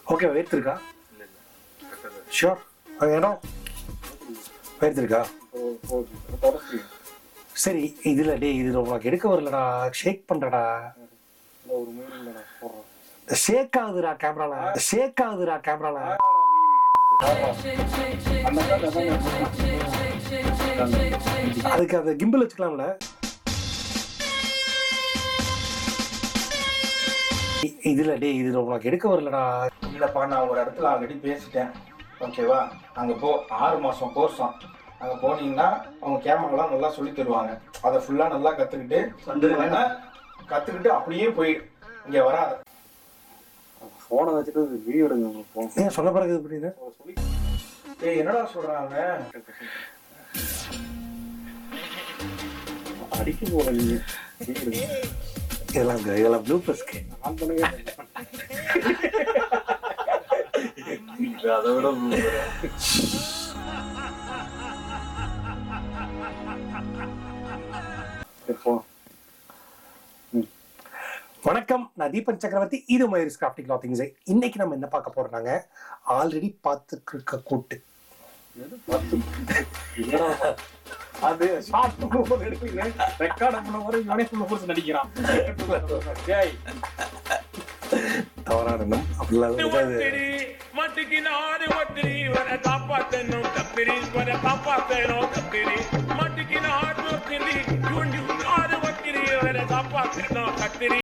Okay வேர்த்திருக்கா sure இடம் வேர்த்திருக்கா தொடர்ச்சி சரி இதுல டேய் இதுல உனக்கு எடுக்க வரலடா ஷேக் பண்றடா ஒரு மீனிங் போடுறோம் ஷேக் ஆகுதுடா கேமரால ஷேக் ஆகுதுடா கேமரால அந்த கார்டு அதான் அதுக்கு அந்த கிம்பிள் வச்சுக்கலாம்ல இ- இதுல டேய் இதுல உனக்கு எடுக்க வரலடா இல்லப்பா நான் ஒரு இடத்துல ஆல்ரெடி பேசிட்டேன் ஓகேவா அங்க போ ஆறு மாசம் கோர்ஸாம் அங்க போனீங்கன்னா அவங்க கேமராலாம் நல்லா சொல்லி தருவாங்க அதை ஃபுல்லா நல்லா கத்துக்கிட்டு வந்துருவேன்னா கத்துக்கிட்டு அப்படியே போயிடு இங்க வராத போனை வச்சுட்டு வீடியோ எடுங்க போன் ஏன் சொல்ல பிறகு புரியுது சொல்லி ஏய் என்னடா சொல்றாங்க அடிக்க போல நீங்க வீடியோ எடுங்க இதெல்லாம் இந்த- இதெல்லாம் ப்ளூ ப்ளஸ்க்கு ஆன் பண்ணுங்க அதை விட இப்போ வணக்கம் நான் தீபன் சக்கரவர்த்தி இது மயூரிஸ் கிராஃப்டிங் கிளாத்திங்ஸ் இன்னைக்கு நம்ம என்ன பார்க்க போறோம்னாங்க ஆல்ரெடி பார்த்துட்டு இருக்க கூட்டு என்னடா அது ஷார்ட் பண்ணும்போது எடுப்பீங்க ரெக்கார்ட் பண்ண போது இவனே ஃபுல் ஃபோர்ஸ் நடிக்கிறான் ஏய் தவறான எண்ணம் அப்படிலாம் இல்லை. இது ஒத்திரி மட்டிக்கு நாடு ஒத்திரி வர காப்பாத்தணும் கத்திரி வர காப்பாத்தணும் கத்திரி மட்டிக்கு நாடு ஒத்திரி நாடு ஒத்திரி வர காப்பாத்தணும் கத்திரி